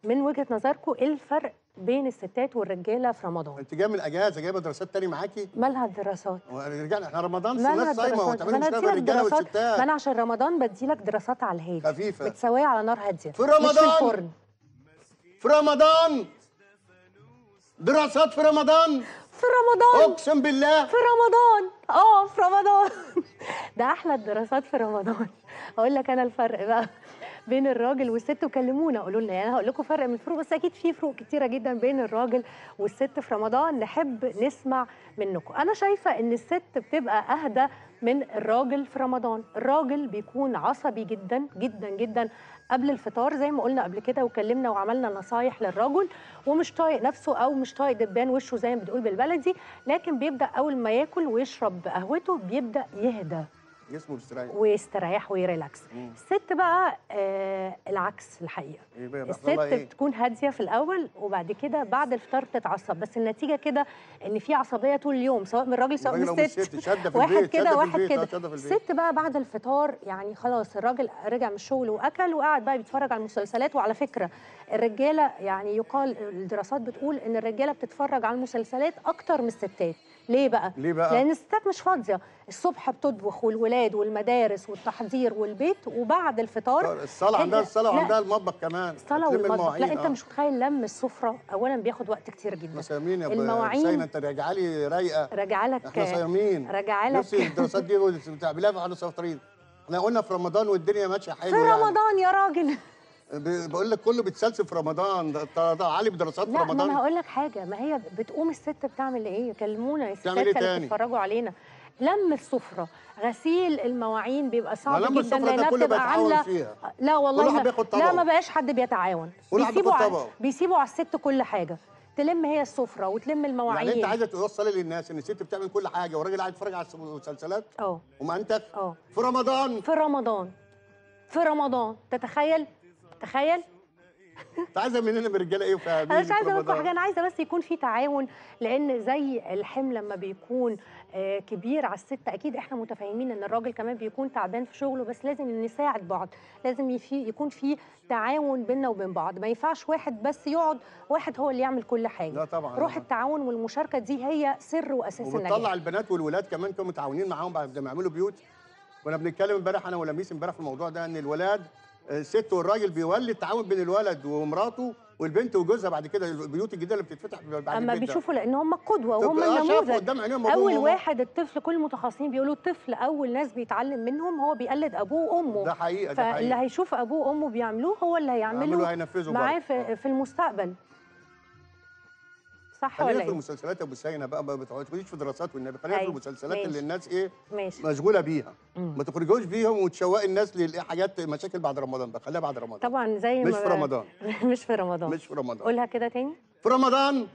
من وجهه نظركم ايه الفرق بين الستات والرجاله في رمضان انت جايه من الاجازه جايبه دراسات تاني معاكي مالها الدراسات رجعنا احنا رمضان مالها الناس صايمه الدراسات وتعملوا ما انا مشكله بين اديلك الرجاله دراسات ما والستات انا عشان رمضان بديلك دراسات على الهادي خفيفة. بتسويها على نار هاديه في مش في رمضان؟ الفرن في رمضان دراسات في رمضان في رمضان اقسم بالله في رمضان اه في رمضان ده احلى الدراسات في رمضان اقول لك انا الفرق بقى بين الراجل والست وكلمونا قولوا لنا يعني أنا هقول لكم فرق من الفروق بس اكيد في فروق كتيره جدا بين الراجل والست في رمضان نحب نسمع منكم انا شايفه ان الست بتبقى اهدى من الراجل في رمضان الراجل بيكون عصبي جدا جدا جدا قبل الفطار زي ما قلنا قبل كده وكلمنا وعملنا نصايح للرجل ومش طايق نفسه او مش طايق دبان وشه زي ما بتقول بالبلدي لكن بيبدا اول ما ياكل ويشرب قهوته بيبدا يهدى جسمه بيستريح ويستريح ويريلاكس الست بقى آه العكس الحقيقه ايه بقى الست بيحصل لها ايه؟ بتكون هاديه في الاول وبعد كده بعد الفطار بتتعصب بس النتيجه كده ان في عصبيه طول اليوم سواء من الراجل سواء من الراجل أو الست الست شادة في واحد البيت، كده شادة في واحد البيت، آه، كده شادة في البيت. الست بقى بعد الفطار يعني خلاص الراجل رجع من الشغل واكل وقعد بقى بيتفرج على المسلسلات وعلى فكره الرجاله يعني يقال الدراسات بتقول ان الرجاله بتتفرج على المسلسلات اكتر من الستات ليه بقى؟ ليه بقى؟ لان الستات مش فاضيه الصبح بتطبخ والولاد والمدارس والتحضير والبيت وبعد الفطار الصلاه عندها هي- الصلاه لا، وعندها المطبخ كمان الصلاه هتلم والمطبخ لا المواعين، انت آه. مش متخيل لم السفره اولا بياخد وقت كتير جدا احنا صايمين يا ابو المواعين- حسين انت راجعه لي رايقه راجعه لك احنا صايمين راجعه لك نفسي الدراسات دي بتعملها واحنا مسافرين احنا قلنا في رمضان والدنيا ماشيه حلو في يعني. رمضان يا راجل ب- بقول لك كله بيتسلسل في رمضان ده- ده ده عالي بدراسات في لا ما رمضان انا هقول لك حاجه ما هي بتقوم الست بتعمل ايه كلمونا يا ستات بتعمل إيه كانوا تاني؟ بيتفرجوا علينا لم السفره غسيل المواعين بيبقى صعب لم جدا السفرة ده لانها كله بتبقى بيتعاون عامله فيها. لا والله كل واحد ما... بياخد لا طبقه. ما بقاش حد بيتعاون كل واحد بيسيبوا بياخد ع- طبقه. بيسيبوا على الست كل حاجه تلم هي السفره وتلم المواعين يعني انت عايزه توصلي للناس ان الست بتعمل كل حاجه والراجل قاعد يتفرج على المسلسلات اه وما انت اه في رمضان في رمضان في رمضان تتخيل تخيل انت عايزه مننا من الرجاله ايه وفاهمين انا مش في عايزه اقول لكم رمضان؟ حاجه انا عايزه بس يكون في تعاون لان زي الحمل لما بيكون آه، كبير على الست اكيد احنا متفاهمين ان الراجل كمان بيكون تعبان في شغله بس لازم نساعد بعض لازم يفي يكون في تعاون بيننا وبين بعض ما ينفعش واحد بس يقعد واحد هو اللي يعمل كل حاجه لا طبعا روح التعاون والمشاركه دي هي سر واساس وبتطلع النجاح البنات والولاد كمان كانوا متعاونين معاهم بعد ما يعملوا بيوت كنا بنتكلم امبارح انا ولميس امبارح في الموضوع ده ان الولاد الست والراجل بيولي التعاون بين الولد ومراته والبنت وجوزها بعد كده البيوت الجديده اللي بتتفتح بعد اما البيت ده. بيشوفوا لان هم القدوه وهم تبقى شافوا النموذج قدام عينيهم أبوهم اول وأمهم. واحد الطفل كل المتخصصين بيقولوا الطفل اول ناس بيتعلم منهم هو بيقلد ابوه وامه ده حقيقه ده فاللي حقيقه هيشوف ابوه وامه بيعملوه هو اللي يعملوا هيعمله هينفذوا معاه برضه. في, في المستقبل صح خلينا ولا في ايه المسلسلات يا ابو سينا بقى ما بتقعدوش في دراسات والنبي خلينا في أيوة، المسلسلات ماشي. اللي الناس ايه ماشي مشغوله بيها مم. ما تخرجوش بيهم وتشوقي الناس لحاجات مشاكل بعد رمضان بقى خليها بعد رمضان طبعا زي مش ما في رمضان مش في رمضان مش في رمضان قولها كده تاني في رمضان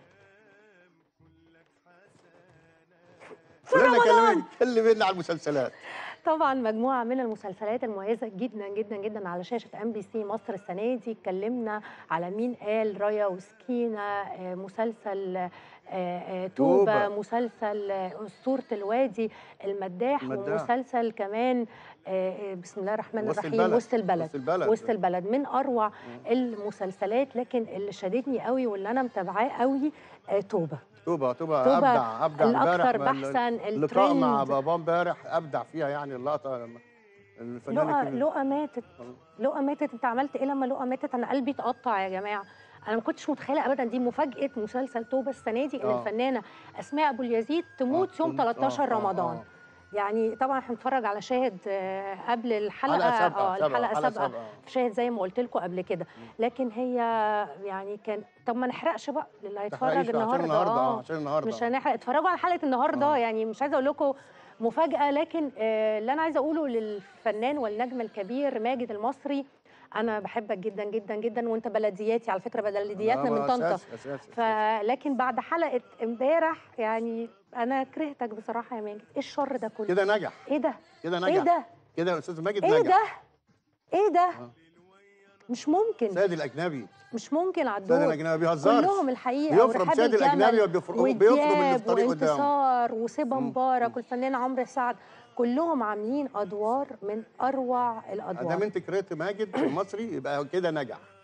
في قولنا رمضان. كلمة- كلمينا على المسلسلات طبعا مجموعه من المسلسلات المميزه جدا جدا جدا على شاشه ام بي سي مصر السنه دي اتكلمنا على مين قال رايا وسكينه آه، مسلسل آه، آه، توبه توبة. مسلسل آه، اسطوره الوادي المداح, المداح. ومسلسل كمان آه، آه، بسم الله الرحمن وسط الرحيم البلد. وسط البلد وسط البلد. وسط البلد من اروع المسلسلات لكن اللي شددني قوي واللي انا متابعاه قوي آه، توبه توبه توبه توبة ابدع ابدع الأكثر امبارح بحثاً، اللقاء مع الترند. بابا امبارح ابدع فيها يعني اللقطه لما الفنان لقى الكبير. لقى ماتت لقى ماتت انت عملت ايه لما لقى ماتت انا قلبي اتقطع يا جماعه انا ما كنتش متخيله ابدا دي مفاجاه مسلسل توبه السنه دي ان آه. الفنانه اسماء ابو اليزيد تموت آه، يوم تموت. 13 آه، آه، رمضان آه. يعني طبعا احنا بنتفرج على شاهد آه، قبل الحلقه حلقة سابقة، اه سابقة، الحلقه حلقة سابقه سابقة. في شاهد زي ما قلت لكم قبل كده لكن هي يعني كان طب ما نحرقش بقى للي هيتفرج تحرقيش عشان النهارده النهارده اه اه عشان النهارده مش هنحرق اتفرجوا على حلقه النهارده آه. يعني مش عايزه اقول لكم مفاجاه لكن آه، اللي انا عايزه اقوله للفنان والنجم الكبير ماجد المصري انا بحبك جدا جدا جدا وانت بلدياتي على فكره بلدياتنا من طنطا أساس أساس أساس. فلكن بعد حلقه امبارح يعني انا كرهتك بصراحه يا ماجد ايه الشر ده كله كده نجح ايه ده كده ايه نجح ده كده يا استاذ ماجد ايه نجح ده ايه ده آه. مش ممكن سيد الاجنبي مش ممكن على سيد الدور الاجنبي ما بيهزرش كلهم الحقيقه بيفرم ورحاب سيد الجمل الأجنبي وبيفرم- بيفرم اللي في ودياب الطريق قدامه. وانتصار وسيبا مم. مبارك والفنان عمرو سعد كلهم عاملين ادوار من اروع ادام الادوار انت كرهت ماجد المصري يبقى كده نجح